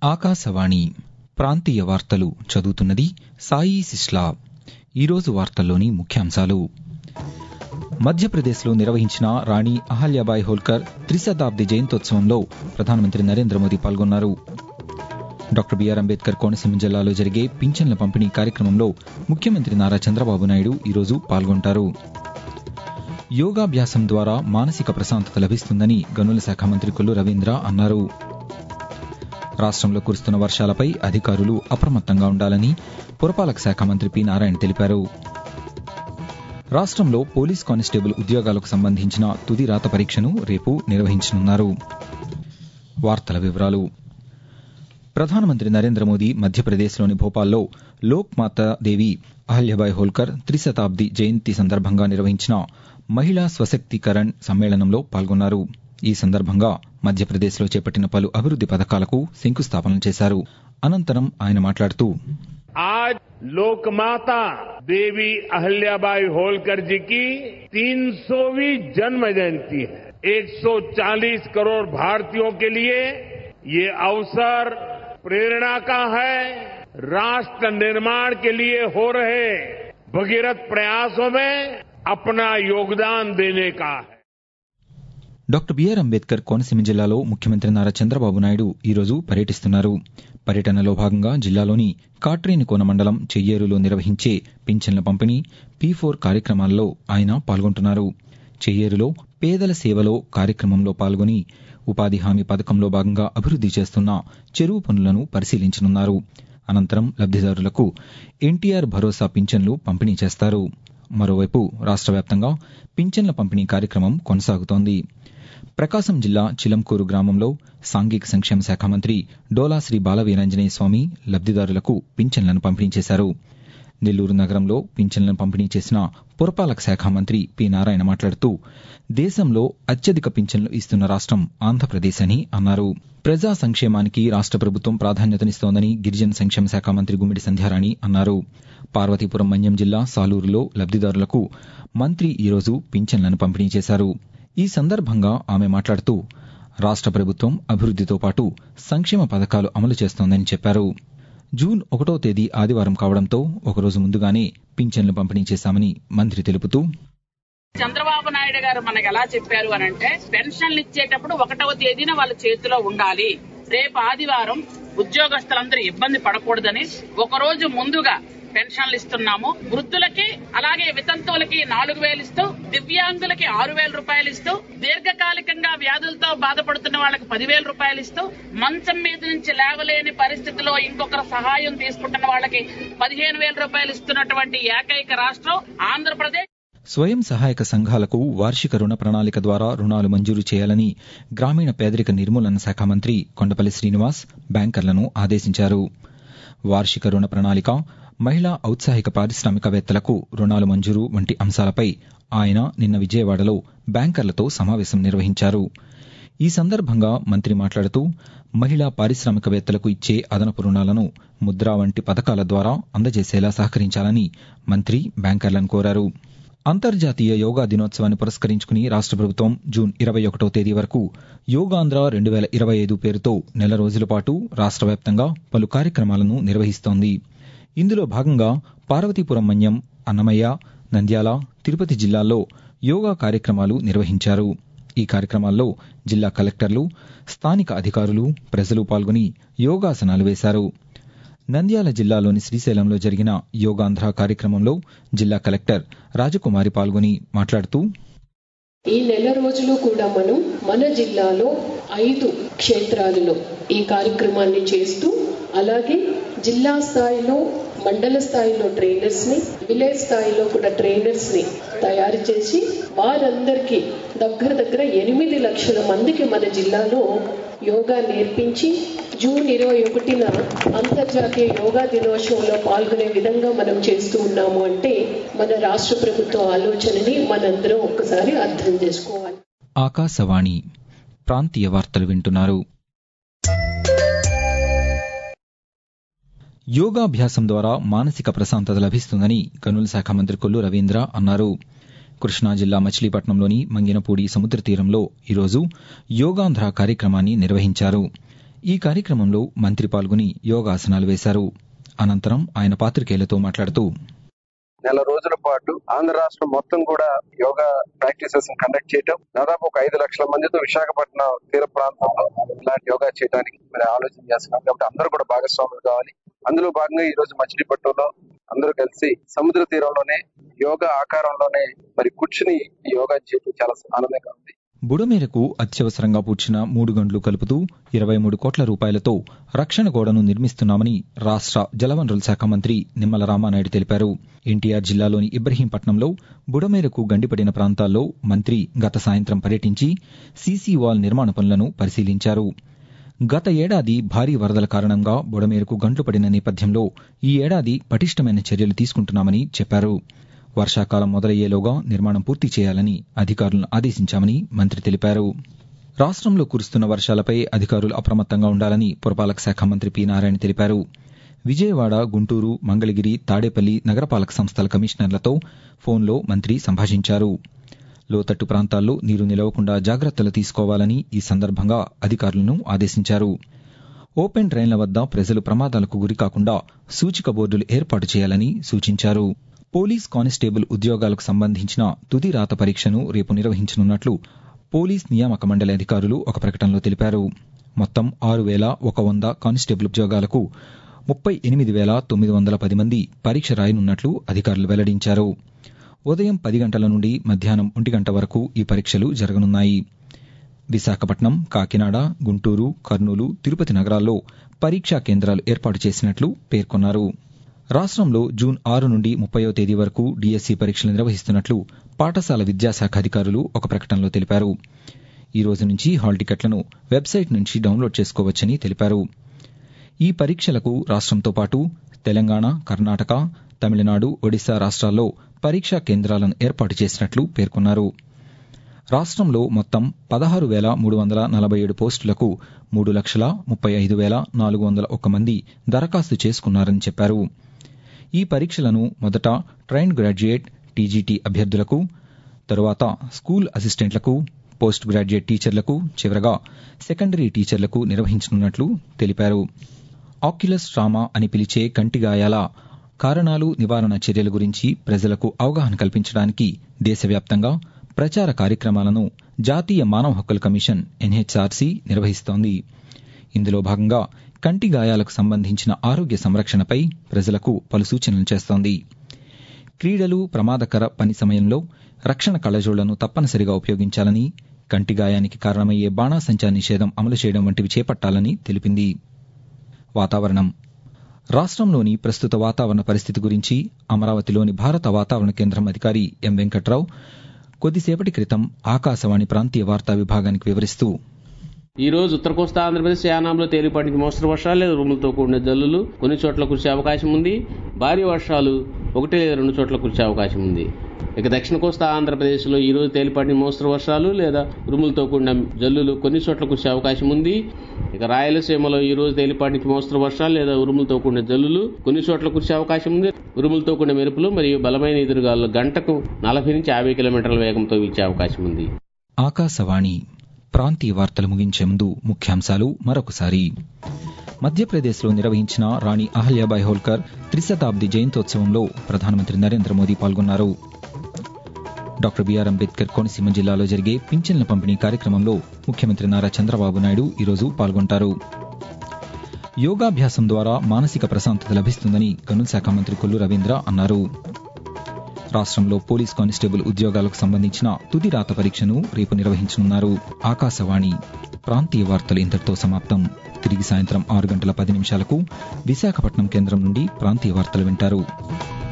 ఆకాశవాణి ప్రాంతీయ వార్తలు చదువుతున్నది సాయి సిస్లా ఈరోజు వార్తల్లోని ముఖ్యాంశాలు మధ్యప్రదేశ్లో నిర్వహించిన రాణి అహల్యాబాయ్ హోల్కర్ త్రిశతాబ్ది జయంతోత్సవంలో ప్రధానమంత్రి నరేంద్ర మోదీ పాల్గొన్నారు డాక్టర్ బీఆర్ అంబేద్కర్ కోనసీమ జిల్లాలో జరిగే పింఛన్ల పంపిణీ కార్యక్రమంలో ముఖ్యమంత్రి నారా చంద్రబాబు నాయుడు ఈరోజు పాల్గొంటారు యోగాభ్యాసం ద్వారా మానసిక ప్రశాంతత లభిస్తుందని గనుల శాఖ మంత్రి కొల్లు రవీంద్ర అన్నారు రాష్ట్రంలో కురుస్తున్న వర్షాలపై అధికారులు అప్రమత్తంగా ఉండాలని పురపాలక శాఖ మంత్రి పి నారాయణ తెలిపారు రాష్ట్రంలో పోలీస్ కానిస్టేబుల్ ఉద్యోగాలకు సంబంధించిన తుది రాత పరీక్షను రేపు నిర్వహించనున్నారు వార్తల వివరాలు ప్రధానమంత్రి నరేంద్ర మోదీ మధ్యప్రదేశ్లోని భోపాల్లో లోక్ మాతా దేవి అహల్యబాయ్ హోల్కర్ త్రిశతాబ్ది జయంతి సందర్భంగా నిర్వహించిన మహిళా స్వశక్తీకరణ్ సమ్మేళనంలో పాల్గొన్నారు ఈ సందర్భంగా మధ్యప్రదేశ్లో చేపట్టిన పలు అభివృద్ది పథకాలకు శంకుస్థాపనలు చేశారు అనంతరం ఆయన మాట్లాడుతూ आज लोकमाता देवी अहल्याबाई होलकर जी की 300वीं जन्म जयंती है 140 करोड़ भारतीयों के लिए ये अवसर प्रेरणा का है राष्ट्र निर्माण के लिए हो रहे भगीरथ प्रयासों में अपना योगदान देने का है డాక్టర్ బిఆర్ అంబేద్కర్ కోనసీమ జిల్లాలో ముఖ్యమంత్రి నారా చంద్రబాబు నాయుడు ఈరోజు పర్యటిస్తున్నారు పర్యటనలో భాగంగా జిల్లాలోని కాట్రేనికోన మండలం చెయ్యేరులో నిర్వహించే పింఛన్ల పంపిణీ పీ ఫోర్ కార్యక్రమాల్లో ఆయన పాల్గొంటున్నారు చెయ్యేరులో పేదల సేవలో కార్యక్రమంలో పాల్గొని ఉపాధి హామీ పథకంలో భాగంగా అభివృద్ది చేస్తున్న చెరువు పనులను పరిశీలించనున్నారు అనంతరం లబ్దిదారులకు ఎన్టీఆర్ భరోసా పింఛన్లు పంపిణీ చేస్తారు మరోవైపు రాష్ట్ర వ్యాప్తంగా పింఛన్ల పంపిణీ కార్యక్రమం కొనసాగుతోంది ప్రకాశం జిల్లా చిలంకూరు గ్రామంలో సాంఘిక సంక్షేమ శాఖ మంత్రి డోలా శ్రీ బాలవీరాంజనేయ స్వామి లబ్దిదారులకు పింఛన్లను పంపిణీ చేశారు నెల్లూరు నగరంలో పింఛన్లను పంపిణీ చేసిన పురపాలక శాఖ మంత్రి పి నారాయణ మాట్లాడుతూ దేశంలో అత్యధిక పింఛన్లు ఇస్తున్న రాష్ట్రం ఆంధ్రప్రదేశ్ అని అన్నారు ప్రజా సంక్షేమానికి రాష్ట్ర ప్రభుత్వం ప్రాధాన్యతనిస్తోందని గిరిజన సంక్షేమ శాఖ మంత్రి గుమ్మిడి సంధ్యారాణి అన్నారు పార్వతీపురం మన్యం జిల్లా సాలూరులో లబ్దిదారులకు మంత్రి ఈరోజు పింఛన్లను పంపిణీ చేశారు ఈ సందర్భంగా ఆమె మాట్లాడుతూ రాష్ట్ర ప్రభుత్వం అభివృద్దితో పాటు సంక్షేమ పథకాలు అమలు చేస్తోందని చెప్పారు జూన్ ఒకటో తేదీ ఆదివారం కావడంతో ఒకరోజు ముందుగానే పింఛన్లు పంపిణీ చేశామని మంత్రి తెలుపుతూ చంద్రబాబు నాయుడు గారు మనకు ఎలా చెప్పారు అని అంటే పెన్షన్లు ఇచ్చేటప్పుడు ఒకటవ తేదీన వాళ్ళ చేతిలో ఉండాలి రేపు ఆదివారం ఉద్యోగస్తులందరూ ఇబ్బంది పడకూడదని ఒక రోజు ముందుగా పెన్షన్లు ఇస్తున్నాము వృద్ధులకి అలాగే వితంతువులకి నాలుగు వేలు ఇస్తూ దివ్యాంగులకి ఆరు వేల రూపాయలు ఇస్తూ దీర్ఘకాలికంగా వ్యాధులతో బాధపడుతున్న వాళ్ళకి పదివేల రూపాయలు ఇస్తూ మంచం మీద నుంచి లేవలేని పరిస్థితిలో ఇంకొకరు సహాయం తీసుకుంటున్న వాళ్ళకి పదిహేను వేల రూపాయలు ఇస్తున్నటువంటి ఏకైక రాష్ట్రం ఆంధ్రప్రదేశ్ స్వయం సహాయక సంఘాలకు వార్షిక రుణ ప్రణాళిక ద్వారా రుణాలు మంజూరు చేయాలని గ్రామీణ పేదరిక నిర్మూలన శాఖ మంత్రి కొండపల్లి శ్రీనివాస్ బ్యాంకర్లను ఆదేశించారు వార్షిక రుణ ప్రణాళిక మహిళా ఔత్సాహిక పారిశ్రామికవేత్తలకు రుణాలు మంజూరు వంటి అంశాలపై ఆయన నిన్న విజయవాడలో బ్యాంకర్లతో సమావేశం నిర్వహించారు ఈ సందర్భంగా మంత్రి మాట్లాడుతూ మహిళా పారిశ్రామికవేత్తలకు ఇచ్చే అదనపు రుణాలను ముద్రా వంటి పథకాల ద్వారా అందజేసేలా సహకరించాలని మంత్రి బ్యాంకర్లను కోరారు అంతర్జాతీయ యోగా దినోత్సవాన్ని పురస్కరించుకుని రాష్ట్ర ప్రభుత్వం జూన్ ఇరవై ఒకటో తేదీ వరకు యోగాంధ్ర రెండు వేల ఇరవై ఐదు పేరుతో నెల రోజుల పాటు రాష్ట్ర వ్యాప్తంగా పలు కార్యక్రమాలను నిర్వహిస్తోంది ఇందులో భాగంగా పార్వతీపురం మన్యం అన్నమయ్య నంద్యాల తిరుపతి జిల్లాల్లో యోగా కార్యక్రమాలు నిర్వహించారు ఈ కార్యక్రమాల్లో జిల్లా కలెక్టర్లు స్థానిక అధికారులు ప్రజలు పాల్గొని యోగాసనాలు వేశారు నంద్యాల జిల్లాలోని శ్రీశైలంలో జరిగిన యోగాంధ్ర కార్యక్రమంలో జిల్లా కలెక్టర్ రాజకుమారి పాల్గొని మాట్లాడుతూ ఈ నెల రోజులు కూడా మనం మన జిల్లాలో ఐదు క్షేత్రాలలో ఈ కార్యక్రమాన్ని చేస్తూ అలాగే జిల్లా స్థాయిలో మండల స్థాయిలో ట్రైనర్స్ ని విలేజ్ స్థాయిలో కూడా ట్రైనర్స్ ని తయారు చేసి వారందరికీ దగ్గర దగ్గర ఎనిమిది లక్షల మందికి మన జిల్లాలో యోగా నేర్పించి జూన్ ఇరవై ఒకటిన అంతర్జాతీయ యోగా దినోత్సవంలో పాల్గొనే విధంగా మనం చేస్తూ ఉన్నాము అంటే మన రాష్ట్ర ప్రభుత్వ ఆలోచనని మనందరం ఒక్కసారి అర్థం చేసుకోవాలి ఆకాశవాణి ప్రాంతీయ వార్తలు వింటున్నారు యోగాభ్యాసం ద్వారా మానసిక ప్రశాంతత లభిస్తుందని గనుల శాఖ మంత్రి కొల్లు రవీంద్ర అన్నారు కృష్ణా జిల్లా మచిలీపట్నంలోని మంగినపూడి సముద్ర తీరంలో ఈరోజు యోగాంధ్ర కార్యక్రమాన్ని నిర్వహించారు ఈ కార్యక్రమంలో మంత్రి పాల్గొని యోగాసనాలు వేశారు అనంతరం ఆయన పాత్రికేయులతో మాట్లాడుతూ నెల రోజుల పాటు ఆంధ్ర రాష్ట్రం మొత్తం కూడా యోగా ప్రాక్టీసెస్ కండక్ట్ చేయటం దాదాపు ఒక ఐదు లక్షల మందితో విశాఖపట్నం తీర ప్రాంతంలో ఇలాంటి యోగా చేయడానికి మరి ఆలోచన చేస్తున్నాం కాబట్టి అందరూ కూడా భాగస్వాములు కావాలి అందులో భాగంగా ఈ రోజు మచిలీపట్నంలో అందరూ కలిసి సముద్ర తీరంలోనే యోగా ఆకారంలోనే మరి కూర్చుని యోగా చేయడం చాలా ఆనందంగా ఉంది బుడమేరకు అత్యవసరంగా పూడ్చిన మూడు గంటలు కలుపుతూ ఇరవై మూడు కోట్ల రూపాయలతో రక్షణ గోడను నిర్మిస్తున్నామని రాష్ట్ర జలవనరుల శాఖ మంత్రి నిమ్మల రామానాయుడు తెలిపారు ఎన్టీఆర్ జిల్లాలోని ఇబ్రహీంపట్నంలో బుడమేరకు గండిపడిన ప్రాంతాల్లో మంత్రి గత సాయంత్రం పర్యటించి సీసీ వాల్ నిర్మాణ పనులను పరిశీలించారు గత ఏడాది భారీ వరదల కారణంగా బుడమేరకు గంట్లు పడిన నేపథ్యంలో ఈ ఏడాది పటిష్టమైన చర్యలు తీసుకుంటున్నామని చెప్పారు వర్షాకాలం మొదలయ్యేలోగా నిర్మాణం పూర్తి చేయాలని అధికారులను ఆదేశించామని మంత్రి తెలిపారు రాష్ట్రంలో కురుస్తున్న వర్షాలపై అధికారులు అప్రమత్తంగా ఉండాలని పురపాలక శాఖ మంత్రి పి నారాయణ తెలిపారు విజయవాడ గుంటూరు మంగళగిరి తాడేపల్లి నగరపాలక సంస్థల కమిషనర్లతో ఫోన్లో మంత్రి సంభాషించారు లోతట్టు ప్రాంతాల్లో నీరు నిలవకుండా జాగ్రత్తలు తీసుకోవాలని ఈ సందర్భంగా అధికారులను ఆదేశించారు ఓపెన్ ట్రైన్ల వద్ద ప్రజలు ప్రమాదాలకు గురికాకుండా సూచిక బోర్డులు ఏర్పాటు చేయాలని సూచించారు పోలీస్ కానిస్టేబుల్ ఉద్యోగాలకు సంబంధించిన తుది రాత పరీక్షను రేపు నిర్వహించనున్నట్లు పోలీస్ నియామక మండలి అధికారులు ఒక ప్రకటనలో తెలిపారు మొత్తం ఆరు వేల ఒక వంద కానిస్టేబుల్ ఉద్యోగాలకు ముప్పై ఎనిమిది వేల తొమ్మిది వందల పది మంది పరీక్ష రాయనున్నట్లు అధికారులు వెల్లడించారు ఉదయం పది గంటల నుండి మధ్యాహ్నం ఒంటి గంట వరకు ఈ పరీక్షలు జరగనున్నాయి విశాఖపట్నం కాకినాడ గుంటూరు కర్నూలు తిరుపతి నగరాల్లో పరీక్షా కేంద్రాలు ఏర్పాటు చేసినట్లు పేర్కొన్నారు రాష్ట్రంలో జూన్ ఆరు నుండి ముప్పయో తేదీ వరకు డీఎస్సీ పరీక్షలు నిర్వహిస్తున్నట్లు పాఠశాల విద్యాశాఖ అధికారులు ఒక ప్రకటనలో తెలిపారు ఈ రోజు నుంచి హాల్ టికెట్లను వెబ్సైట్ నుంచి డౌన్లోడ్ చేసుకోవచ్చని తెలిపారు ఈ పరీక్షలకు రాష్ట్రంతో పాటు తెలంగాణ కర్ణాటక తమిళనాడు ఒడిశా రాష్ట్రాల్లో పరీక్షా కేంద్రాలను ఏర్పాటు చేసినట్లు పేర్కొన్నారు రాష్ట్రంలో మొత్తం పదహారు వేల మూడు వందల నలభై ఏడు పోస్టులకు మూడు లక్షల ముప్పై ఐదు వేల నాలుగు వందల ఒక్క మంది దరఖాస్తు చేసుకున్నారని చెప్పారు ఈ పరీక్షలను మొదట ట్రైన్ గ్రాడ్యుయేట్ టీజీటీ అభ్యర్థులకు తరువాత స్కూల్ అసిస్టెంట్లకు పోస్ట్ గ్రాడ్యుయేట్ టీచర్లకు చివరగా సెకండరీ టీచర్లకు నిర్వహించనున్నట్లు తెలిపారు ఆక్యులస్ ట్రామా అని పిలిచే కంటి గాయాల కారణాలు నివారణ చర్యల గురించి ప్రజలకు అవగాహన కల్పించడానికి దేశవ్యాప్తంగా ప్రచార కార్యక్రమాలను జాతీయ మానవ హక్కుల కమిషన్ ఎన్హెచ్ఆర్సీ నిర్వహిస్తోంది ఇందులో భాగంగా కంటి గాయాలకు సంబంధించిన ఆరోగ్య సంరక్షణపై ప్రజలకు పలు సూచనలు చేస్తోంది క్రీడలు ప్రమాదకర పని సమయంలో రక్షణ కళ్లజోళ్లను తప్పనిసరిగా ఉపయోగించాలని కంటి గాయానికి కారణమయ్యే బాణాసంచా నిషేధం అమలు చేయడం వంటివి చేపట్టాలని తెలిపింది వాతావరణం రాష్ట్రంలోని ప్రస్తుత వాతావరణ పరిస్థితి గురించి అమరావతిలోని భారత వాతావరణ కేంద్రం అధికారి ఎం వెంకట్రావు కొద్దిసేపటి క్రితం ఆకాశవాణి ప్రాంతీయ వార్తా విభాగానికి వివరిస్తూ ఈ రోజు ఉత్తర కోస్తా ఆంధ్రప్రదేశ్ యానాంలో తేలిపాటికి మోస్తరు వర్షాలు లేదా ఉరుములతో కూడిన జల్లులు కొన్ని చోట్ల కురిసే అవకాశం ఉంది భారీ వర్షాలు ఒకటి లేదా రెండు చోట్ల కురిసే అవకాశం ఉంది ఇక దక్షిణ కోస్తా ఆంధ్రప్రదేశ్లో ఈ రోజు తేలిపాటి మోస్తరు వర్షాలు లేదా ఉరుములతో కూడిన జల్లులు కొన్ని చోట్ల కురిసే అవకాశం ఉంది ఇక రాయలసీమలో ఈ రోజు తేలిపాటికి మోస్తరు వర్షాలు లేదా ఉరుములతో కూడిన జల్లులు కొన్ని చోట్ల కురిసే అవకాశం ఉంది ఉరుములతో కూడిన మెరుపులు మరియు బలమైన ఎదురుగాలు గంటకు నలభై నుంచి యాభై కిలోమీటర్ల వేగంతో వీచే అవకాశం ఉంది ఆకాశవాణి ప్రాంతీయ వార్తలు ముగించే ముందు ముఖ్యాంశాలు మరొకసారి మధ్యప్రదేశ్లో నిర్వహించిన రాణి అహల్యాబాయ్ హోల్కర్ త్రిశతాబ్ది జయంతోత్సవంలో ప్రధానమంత్రి నరేంద్ర మోదీ పాల్గొన్నారు డాక్టర్ బిఆర్ అంబేద్కర్ కోనసీమ జిల్లాలో జరిగే పింఛన్ల పంపిణీ కార్యక్రమంలో ముఖ్యమంత్రి నారా చంద్రబాబు నాయుడు ఈరోజు పాల్గొంటారు యోగాభ్యాసం ద్వారా మానసిక ప్రశాంతత లభిస్తుందని గనుల శాఖ మంత్రి కొల్లు రవీంద్ర అన్నారు రాష్ట్రంలో పోలీస్ కానిస్టేబుల్ ఉద్యోగాలకు సంబంధించిన తుది రాత పరీక్షను రేపు నిర్వహించనున్నారు ఆకాశవాణి ప్రాంతీయ వార్తలు ఇంతటితో సమాప్తం తిరిగి సాయంత్రం ఆరు గంటల పది నిమిషాలకు విశాఖపట్నం కేంద్రం నుండి ప్రాంతీయ వార్తలు వింటారు